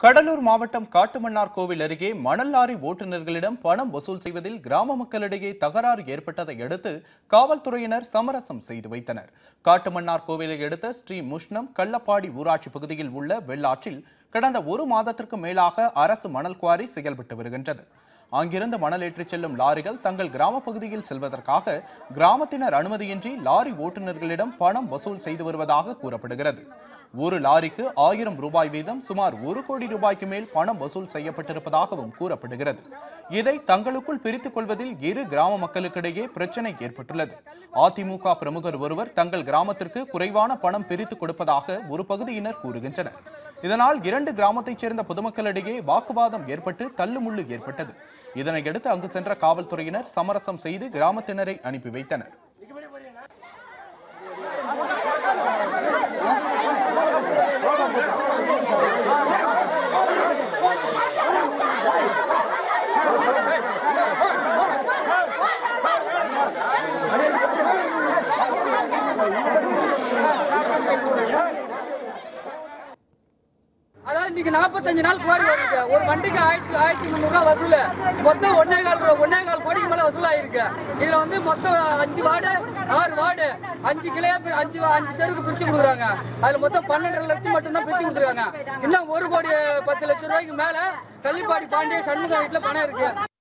கடலூர் மாவட்டம் காட்டுமன்னார் கோவில் அருகே மணல் லாரி ஓட்டுநர்களிடம் பணம் வசூல் செய்வதில் கிராம மக்களிடையே தகராறு ஏற்பட்டதை அடுத்து காவல்துறையினர் சமரசம் செய்து வைத்தனர் காட்டுமன்னார் கோவிலை அடுத்த ஸ்ரீ முஷ்ணம் கள்ளப்பாடி ஊராட்சி பகுதியில் உள்ள வெள்ளாற்றில் கடந்த ஒரு மாதத்திற்கு மேலாக அரசு மணல் குவாரி செயல்பட்டு வருகின்றது அங்கிருந்து மணல் ஏற்றிச் செல்லும் லாரிகள் தங்கள் கிராம பகுதியில் செல்வதற்காக கிராமத்தினர் அனுமதியின்றி லாரி ஓட்டுநர்களிடம் பணம் வசூல் செய்து வருவதாக கூறப்படுகிறது ஒரு லாரிக்கு ஆயிரம் ரூபாய் வீதம் சுமார் ஒரு கோடி ரூபாய்க்கு மேல் பணம் வசூல் செய்யப்பட்டிருப்பதாகவும் கூறப்படுகிறது இதை தங்களுக்குள் பிரித்துக் கொள்வதில் இரு கிராம மக்களுக்கிடையே பிரச்சனை ஏற்பட்டுள்ளது அதிமுக பிரமுகர் ஒருவர் தங்கள் கிராமத்திற்கு குறைவான பணம் பிரித்து கொடுப்பதாக ஒரு பகுதியினர் கூறுகின்றனர் இதனால் இரண்டு கிராமத்தைச் சேர்ந்த பொதுமக்களிடையே வாக்குவாதம் ஏற்பட்டு தள்ளுமுள்ளு ஏற்பட்டது இதனையடுத்து அங்கு சென்ற காவல்துறையினர் சமரசம் செய்து கிராமத்தினரை அனுப்பி வைத்தனர் அதாவது இன்னைக்கு நாற்பத்தஞ்சு நாள் குவாரி வருது ஒரு வண்டிக்கு ஆயிரத்தி ஆயிரத்தி முந்நூறுரூவா வசூல் மொத்தம் ஒன்னே கால் ரூபா ஒன்னே கால் கோடிக்கு மேலே வசூலாயிருக்கு இதுல வந்து மொத்தம் அஞ்சு வார்டு ஆறு வார்டு அஞ்சு கிளையா பி- அஞ்சு அஞ்சு தெருக்கு பிரிச்சு கொடுக்குறாங்க அதுல மொத்தம் பன்னெண்டரை லட்சம் மட்டும்தான் பிரிச்சு கொடுத்துருக்காங்க இன்னும் ஒரு கோடி பத்து லட்சம் ரூபாய்க்கு மேல கள்ளிப்பாடி பாண்டிய சண்முகம் வீட்டுல பணம் இருக்கு